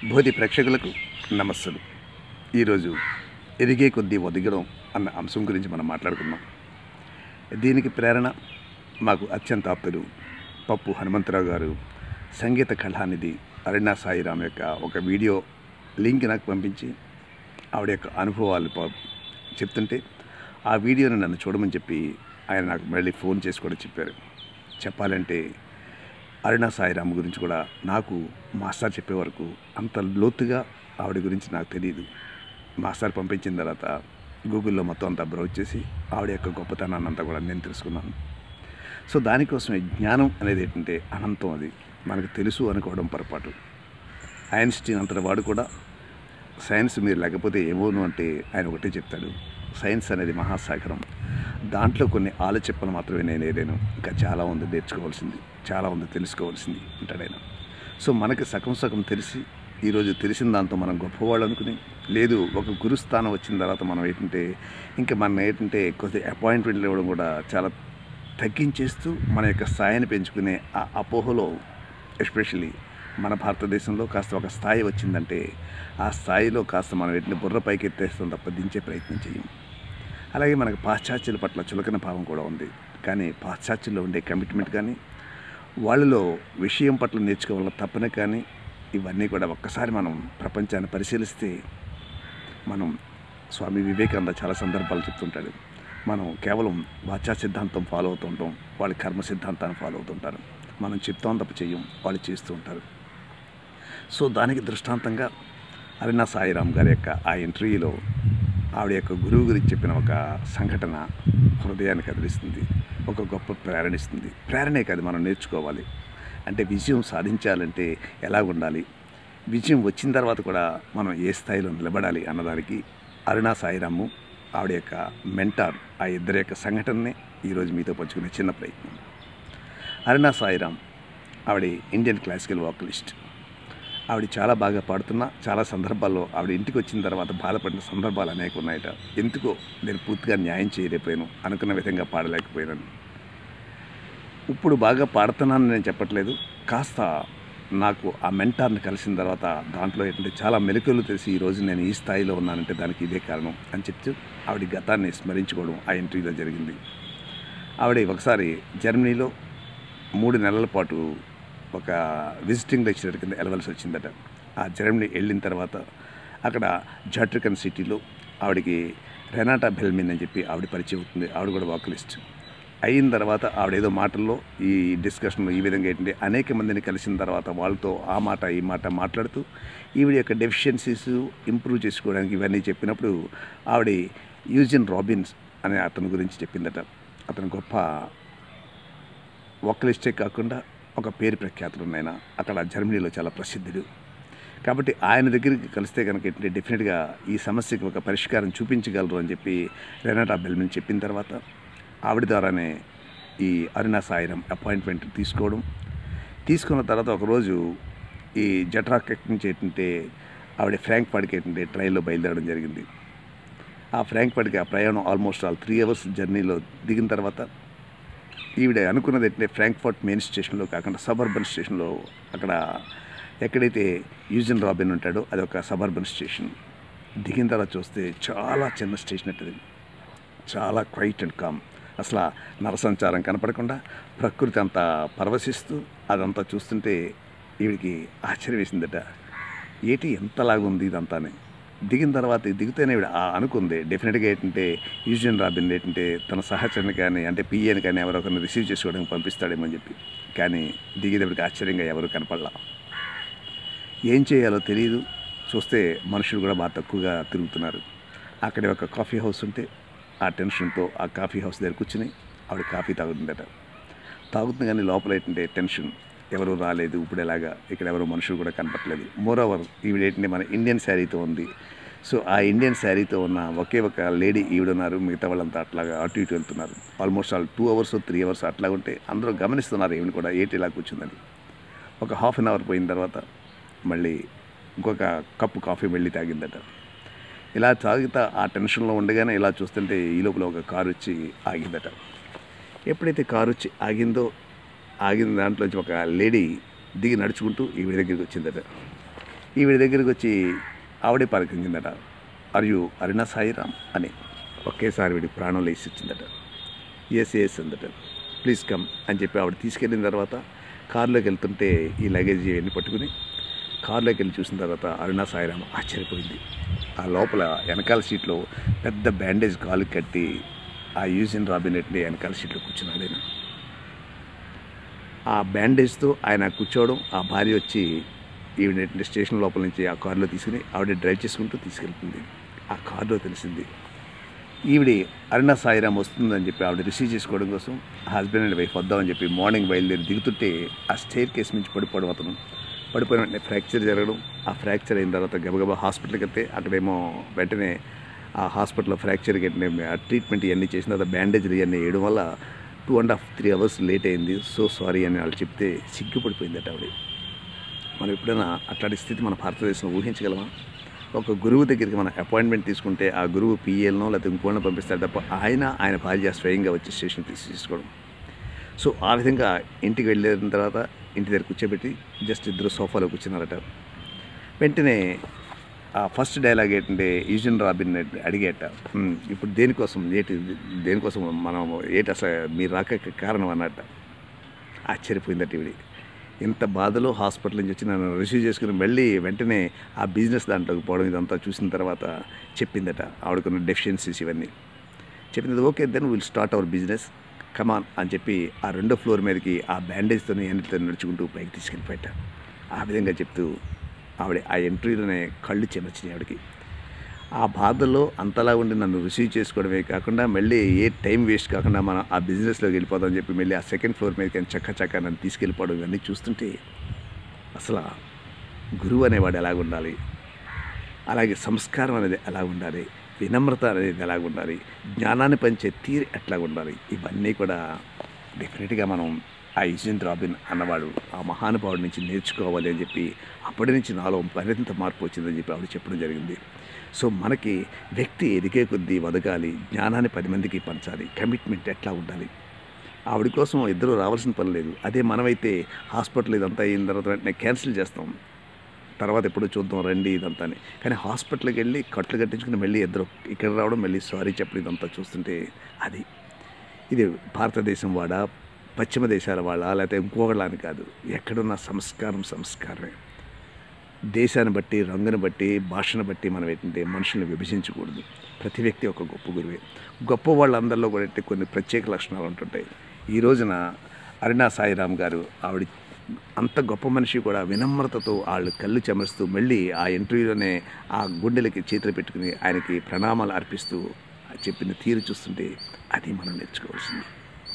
బోధి ప్రేక్షకులకు నమస్సులు ఈరోజు ఎదిగే కొద్దీ ఒదిగడం అన్న అంశం గురించి మనం మాట్లాడుకుందాం దీనికి ప్రేరణ మాకు అత్యంత ఆప్తులు పప్పు హనుమంతరావు గారు సంగీత కళానిధి అరుణా సాయిరామ్ యొక్క ఒక వీడియో లింక్ నాకు పంపించి ఆవిడ యొక్క అనుభవాలు ప- చెప్తుంటే ఆ వీడియోని నన్ను చూడమని చెప్పి ఆయన నాకు మళ్ళీ ఫోన్ చేసి కూడా చెప్పారు చెప్పాలంటే అరుణా సాయిరామ్ గురించి కూడా నాకు మాస్టర్ చెప్పే వరకు అంత లోతుగా ఆవిడ గురించి నాకు తెలియదు మాస్టర్ పంపించిన తర్వాత గూగుల్లో మొత్తం అంతా బ్రౌజ్ చేసి ఆవిడ యొక్క గొప్పతనాన్ని అంతా కూడా నేను తెలుసుకున్నాను సో దానికోసమే జ్ఞానం అనేది ఏంటంటే అనంతం అది మనకు తెలుసు అనుకోవడం పొరపాటు ఐన్స్టీన్ అంతటి వాడు కూడా సైన్స్ మీరు లేకపోతే ఏమోను అంటే ఆయన ఒకటే చెప్తాడు సైన్స్ అనేది మహాసాగరం దాంట్లో కొన్ని ఆలోచనలు మాత్రమే నేను ఏదేను ఇంకా చాలా ఉంది నేర్చుకోవాల్సింది చాలా ఉంది తెలుసుకోవాల్సింది అంటాడు ఆయన సో మనకి సగం సగం తెలిసి ఈరోజు తెలిసిన దాంతో మనం గొప్పవాళ్ళు అనుకుని లేదు ఒక గురుస్థానం వచ్చిన తర్వాత మనం ఏంటంటే ఇంకా మనం ఏంటంటే కొద్ది అపాయింట్మెంట్లు ఇవ్వడం కూడా చాలా తగ్గించేస్తూ మన యొక్క స్థాయిని పెంచుకునే ఆ అపోహలో ఎస్పెషల్లీ మన భారతదేశంలో కాస్త ఒక స్థాయి వచ్చిందంటే ఆ స్థాయిలో కాస్త మనం ఎట్టిన బుర్ర పైకి ఎత్తేస్తాం తప్ప దించే ప్రయత్నం చేయం అలాగే మనకు పాశ్చాత్యుల పట్ల చులకన భావం కూడా ఉంది కానీ పాశ్చాత్యుల్లో ఉండే కమిట్మెంట్ కానీ వాళ్ళలో విషయం పట్ల నేర్చుకోవాల తప్పనే కానీ ఇవన్నీ కూడా ఒక్కసారి మనం ప్రపంచాన్ని పరిశీలిస్తే మనం స్వామి వివేకానంద చాలా సందర్భాలు చెప్తుంటాడు మనం కేవలం వాచా సిద్ధాంతం ఫాలో అవుతుంటాం వాళ్ళ కర్మ సిద్ధాంతాన్ని ఫాలో అవుతుంటారు మనం చెప్తాం తప్ప చెయ్యం వాళ్ళు చేస్తూ ఉంటారు సో దానికి దృష్టాంతంగా అరుణా సాయిరామ్ గారి యొక్క ఆ ఇంటర్వ్యూలో ఆవిడ యొక్క గురువు గురించి చెప్పిన ఒక సంఘటన హృదయాన్ని కదిలిస్తుంది ఒక గొప్ప ప్రేరణ ఇస్తుంది ప్రేరణే కాదు మనం నేర్చుకోవాలి అంటే విజయం సాధించాలంటే ఎలా ఉండాలి విజయం వచ్చిన తర్వాత కూడా మనం ఏ స్థాయిలో నిలబడాలి అన్నదానికి అరుణా సాయిరాము ఆవిడ యొక్క మెంటార్ ఆ ఇద్దరి యొక్క సంఘటననే ఈరోజు మీతో పంచుకునే చిన్న ప్రయత్నం అరుణా సాయిరామ్ ఆవిడ ఇండియన్ క్లాసికల్ వాకలిస్ట్ ఆవిడ చాలా బాగా పాడుతున్నా చాలా సందర్భాల్లో ఆవిడ ఇంటికి వచ్చిన తర్వాత బాధపడిన సందర్భాలు అనేక ఉన్నాయట ఎందుకో నేను పూర్తిగా న్యాయం చేయలేకపోయాను అనుకున్న విధంగా పాడలేకపోయాను ఇప్పుడు బాగా పాడుతున్నానని నేను చెప్పట్లేదు కాస్త నాకు ఆ మెంటార్ని కలిసిన తర్వాత దాంట్లో ఏంటంటే చాలా మెలకువలు తెలిసి ఈరోజు నేను ఈ స్థాయిలో ఉన్నానంటే దానికి ఇదే కారణం అని చెప్తూ ఆవిడ గతాన్ని స్మరించుకోవడం ఆ ఇంటర్వ్యూలో జరిగింది ఆవిడ ఒకసారి జర్మనీలో మూడు నెలల పాటు ఒక విజిటింగ్ లెక్చరర్ కింద వెళ్ళవలసి వచ్చిందట ఆ జర్మనీ వెళ్ళిన తర్వాత అక్కడ జాట్రికన్ సిటీలో ఆవిడకి రెనాటా బెల్మిన్ అని చెప్పి ఆవిడ పరిచయం అవుతుంది ఆవిడ కూడా వాకలిస్ట్ అయిన తర్వాత ఆవిడ ఏదో మాటల్లో ఈ డిస్కషన్లో ఈ విధంగా ఏంటంటే అనేక మందిని కలిసిన తర్వాత వాళ్ళతో ఆ మాట ఈ మాట మాట్లాడుతూ ఈవిడ యొక్క డెఫిషియన్సీస్ ఇంప్రూవ్ చేసుకోవడానికి ఇవన్నీ చెప్పినప్పుడు ఆవిడ యూజిన్ రాబిన్స్ అనే అతని గురించి చెప్పిందట అతను గొప్ప ఒక్కలిస్టే కాకుండా ఒక పేరు ప్రఖ్యాతులు ఉన్నాయి ఆయన అక్కడ జర్మనీలో చాలా ప్రసిద్ధుడు కాబట్టి ఆయన దగ్గరికి కలిస్తే కనుక ఏంటంటే డెఫినెట్గా ఈ సమస్యకి ఒక పరిష్కారం చూపించగలరు అని చెప్పి రెనాటా బెల్మిన్ చెప్పిన తర్వాత ఆవిడ ద్వారానే ఈ అరుణా సాయిరం అపాయింట్మెంట్ తీసుకోవడం తీసుకున్న తర్వాత ఒకరోజు ఈ జట్రాక్ నుంచి ఏంటంటే ఆవిడ ఫ్రాంక్ పాడికి ఏంటంటే ట్రైన్లో బయలుదేరడం జరిగింది ఆ ఫ్రాంక్ పాడికి ఆ ప్రయాణం ఆల్మోస్ట్ ఆల్ త్రీ అవర్స్ జర్నీలో దిగిన తర్వాత ఈవిడ అనుకున్నది ఏంటంటే ఫ్రాంక్ఫర్ట్ మెయిన్ స్టేషన్లో కాకుండా సబర్బన్ స్టేషన్లో అక్కడ ఎక్కడైతే యూజన్ రాబిన్ ఉంటాడో అది ఒక సబర్బన్ స్టేషన్ దిగిన తర్వాత చూస్తే చాలా చిన్న స్టేషన్ అది చాలా క్వైట్ అండ్ కామ్ అసలు ఆ నరసంచారం కనపడకుండా ప్రకృతి అంతా పరవశిస్తూ అదంతా చూస్తుంటే ఈవిడికి ఆశ్చర్యం వేసిందట ఏటి ఎంతలాగుంది ఇదంతానే దిగిన తర్వాత దిగితేనే ఈవిడ ఆ అనుకుంది డెఫినెట్గా ఏంటంటే యూజియన్ రాబిన్ ఏంటంటే తన సహచరుని కానీ అంటే పిఏని కానీ ఎవరో ఒకరిని రిసీవ్ చేసుకోవడానికి పంపిస్తాడేమో అని చెప్పి కానీ దిగేటప్పటికి ఆశ్చర్యంగా ఎవరు కనపడలా ఏం చేయాలో తెలియదు చూస్తే మనుషులు కూడా బాగా తక్కువగా తిరుగుతున్నారు అక్కడే ఒక కాఫీ హౌస్ ఉంటే ఆ టెన్షన్తో ఆ కాఫీ హౌస్ దగ్గర కూర్చుని ఆవిడ కాఫీ తాగుతుందట తాగుతుంది కానీ లోపల ఏంటంటే టెన్షన్ ఎవరు రాలేదు ఇప్పుడు ఎలాగా ఇక్కడ ఎవరు మనుషులు కూడా కనపట్లేదు మోర్ ఓవర్ ఈవిడ ఏంటంటే మన ఇండియన్ శారీతో ఉంది సో ఆ ఇండియన్ శారీతో ఉన్న ఒకే ఒక లేడీ ఈవిడ ఉన్నారు మిగతా వాళ్ళంతా అట్లాగా అటు ఇటు వెళ్తున్నారు almost all two hours three hours అట్లా ఉంటే అందరూ గమనిస్తున్నారు ఈవిడ కూడా ఏటి ఇలా కూర్చుందని ఒక హాఫ్ అన్ అవర్ పోయిన తర్వాత మళ్ళీ ఇంకొక కప్పు కాఫీ వెళ్ళి తాగిందట ఇలా తాగితే ఆ టెన్షన్లో ఉండగానే ఇలా చూస్తుంటే ఈ లోపల ఒక కారు వచ్చి ఆగిందట ఎప్పుడైతే కారు వచ్చి ఆగిందో ఆగిన దాంట్లోంచి ఒక లేడీ దిగి నడుచుకుంటూ ఈవిడ దగ్గరికి వచ్చిందట ఈవిడ దగ్గరికి వచ్చి ఆవిడే పలకించిందట ఆర్ యు అరుణ సాయిరామ్ అని ఒకేసారి వీడి ప్రాణం లేచి ఇచ్చిందట ఎస్ ఎస్ అందట ప్లీజ్ కమ్ అని చెప్పి ఆవిడ తీసుకెళ్ళిన తర్వాత కారులోకి వెళ్తుంటే ఈ లగేజ్ ఇవన్నీ పట్టుకుని కారులోకి వెళ్ళి చూసిన తర్వాత అరుణ సాయిరామ్ ఆశ్చర్యపోయింది ఆ లోపల వెనకాల సీట్లో పెద్ద బ్యాండేజ్ కాలు కట్టి ఆ యూజిన్ రాబినెట్ని వెనకాల సీట్లో కూర్చున్నాడు ఆయన ఆ బ్యాండేజ్తో ఆయన కూర్చోవడం ఆ భార్య వచ్చి ఈవిడ స్టేషన్ లోపల నుంచి ఆ కారులో తీసుకుని ఆవిడ డ్రైవ్ చేసుకుంటూ తీసుకెళ్తుంది ఆ కారులో తెలిసింది ఈవిడ అరుణ సాయిరామ్ వస్తుందని చెప్పి ఆవిడ రిసీవ్ చేసుకోవడం కోసం హస్బెండ్ అండ్ వైఫ్ వద్దామని చెప్పి మార్నింగ్ బయలుదేరి దిగుతుంటే ఆ స్టేర్ కేస్ నుంచి పడిపోవడం అతను పడిపోయిన వెంటనే ఫ్రాక్చర్ జరగడం ఆ ఫ్రాక్చర్ అయిన తర్వాత గబగబా హాస్పిటల్కి వెళ్తే అక్కడేమో వెంటనే ఆ హాస్పిటల్లో ఫ్రాక్చర్కి వెంటనే ఆ ట్రీట్మెంట్ ఇవన్నీ చేసిన తర్వాత బ్యాండేజ్లు ఇవన్నీ వేయడం వల్ల two and half three hours late అయింది సో సారీ అని వాళ్ళు చెప్తే సిగ్గుపడిపోయిందట ఆవిడ మనం ఎప్పుడైనా అట్లాంటి స్థితి మన భారతదేశంలో ఊహించగలమా ఒక గురువు దగ్గరికి మనం అపాయింట్మెంట్ తీసుకుంటే ఆ గురువు పిఎల్నో లేకపోతే ఇంకోనో పంపిస్తాడు తప్ప ఆయన ఆయన భార్య స్వయంగా వచ్చి స్టేషన్ తీసి తీసుకోవడం సో ఆ విధంగా ఇంటికి వెళ్ళిన తర్వాత ఇంటి దగ్గర కూర్చోబెట్టి జస్ట్ ఇద్దరు సోఫాలో కూర్చున్నారట వెంటనే ఆ ఫస్ట్ డైలాగ్ ఏంటంటే యూజన్ రాబిన్ అడిగేట "ఉమ్, ఇప్పుడు దేనికోసం ఏటి దేనికోసం మనం ఏటి అసలు మీరు రాక కారణం అన్నట్ట ఆశ్చర్యపోయిందట ఇవిడి ఇంత బాధలో హాస్పిటల్ నుంచి వచ్చి నన్ను రిసీవ్ చేసుకుని మళ్ళీ వెంటనే ఆ బిజినెస్ దాంట్లోకి పోవడం ఇదంతా చూసిన తర్వాత చెప్పిందట ఆవిడకున్న డెఫిషియన్సీస్ ఇవన్నీ చెప్పింది okay then will start our business come on అని చెప్పి ఆ రెండో ఫ్లోర్ మీదకి ఆ బ్యాండేజ్తో ఎన్నితో నడుచుకుంటూ పైకి తీసుకెళ్ళిపోయాట ఆ విధంగా చెప్తూ ఆవిడ ఆ ఎంట్రీలోనే కళ్ళు చెమర్చినాయి ఆవిడకి ఆ బాధల్లో అంతలా ఉండి నన్ను రిసీవ్ చేసుకోవడమే కాకుండా మళ్ళీ ఏ టైం వేస్ట్ కాకుండా మనం ఆ బిజినెస్లోకి వెళ్ళిపోదామని చెప్పి మళ్ళీ ఆ సెకండ్ ఫ్లోర్ మీదకి చక్క చక్క నన్ను తీసుకెళ్ళిపోవడం ఇవన్నీ చూస్తుంటే అసలు గురువు అనేవాడు ఎలాగ ఉండాలి అలాగే సంస్కారం అనేది ఎలా ఉండాలి వినమ్రత అనేది ఎలా ఉండాలి జ్ఞానాన్ని పంచే తీరు ఎట్లా ఉండాలి ఇవన్నీ కూడా డెఫినెట్గా మనం ఆ యూజిన్ రాబిన్ అన్నవాడు ఆ మహానుభావుడి నుంచి నేర్చుకోవాలి అని చెప్పి అప్పటి నుంచి నాలో మరింత మార్పు వచ్చిందని చెప్పి ఆవిడ చెప్పడం జరిగింది సో మనకి వ్యక్తి ఎదిగే కొద్దీ వదగాలి జ్ఞానాన్ని పది మందికి పంచాలి కమిట్మెంట్ ఎట్లా ఉండాలి ఆవిడ కోసం ఇద్దరు రావాల్సిన పని లేదు అదే మనమైతే హాస్పిటల్ ఇదంతా అయిన తర్వాత వెంటనే క్యాన్సిల్ చేస్తాం తర్వాత ఎప్పుడు చూద్దాం రండి ఇదంతా అని కానీ హాస్పిటల్కి వెళ్ళి కట్లు కట్టించుకుని మళ్ళీ ఇద్దరు ఇక్కడ రావడం మళ్ళీ సారీ చెప్పడం ఇదంతా చూస్తుంటే అది ఇది భారతదేశం వాడా పశ్చిమ దేశాల వాళ్ళ లేకపోతే ఇంకొకళ్ళ అని కాదు ఎక్కడున్న సంస్కారం సంస్కారమే దేశాన్ని బట్టి రంగుని బట్టి భాషను బట్టి మనం ఏంటంటే మనుషుల్ని విభజించకూడదు ప్రతి వ్యక్తి ఒక గొప్ప గురువే గొప్ప వాళ్ళందరిలో కూడా ఏంటంటే కొన్ని ప్రత్యేక లక్షణాలు ఉంటుంటాయి ఈ రోజున అరుణా సాయిరామ్ గారు ఆవిడ అంత గొప్ప మనిషి కూడా వినమ్రతతో వాళ్ళు కళ్ళు చెమరుస్తూ మళ్ళీ ఆ ఇంటర్వ్యూలోనే ఆ గుండెలకి చేతులు పెట్టుకుని ఆయనకి ప్రణామాలు అర్పిస్తూ చెప్పిన తీరు చూస్తుంటే అది మనం నేర్చుకోవాల్సింది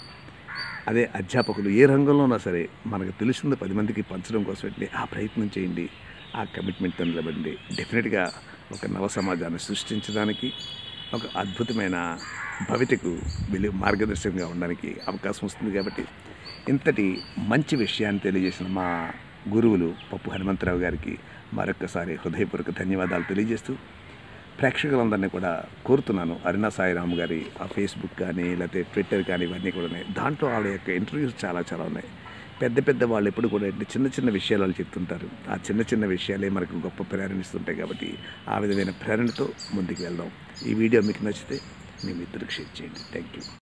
అదే అధ్యాపకులు ఏ రంగంలోనా సరే మనకు తెలిసింది పది మందికి పంచడం కోసం వెళ్ళి ఆ ప్రయత్నం చేయండి ఆ కమిట్మెంట్తో నిలబడండి డెఫినెట్గా ఒక నవ సమాజాన్ని సృష్టించడానికి ఒక అద్భుతమైన భవితకు వెలు మార్గదర్శకంగా ఉండడానికి అవకాశం వస్తుంది కాబట్టి ఇంతటి మంచి విషయాన్ని తెలియజేసిన మా గురువులు పప్పు హనుమంతరావు గారికి మరొక్కసారి హృదయపూర్వక ధన్యవాదాలు తెలియజేస్తూ ప్రేక్షకులందరినీ కూడా కోరుతున్నాను అరుణా సాయిరామ్ గారి ఆ ఫేస్బుక్ కానీ లేకపోతే ట్విట్టర్ కానీ ఇవన్నీ కూడా ఉన్నాయి దాంట్లో ఆవిడ యొక్క ఇంటర్వ్యూస్ చాలా చాలా ఉన్నాయి పెద్ద పెద్ద వాళ్ళు ఎప్పుడు కూడా ఏంటి చిన్న చిన్న విషయాలు వాళ్ళు చెప్తుంటారు ఆ చిన్న చిన్న విషయాలే మనకు గొప్ప ప్రేరణ ఇస్తుంటాయి కాబట్టి ఆ విధమైన ప్రేరణతో ముందుకు వెళ్దాం ఈ వీడియో మీకు నచ్చితే మీ మిత్రులకు షేర్ చేయండి థ్యాంక్ యూ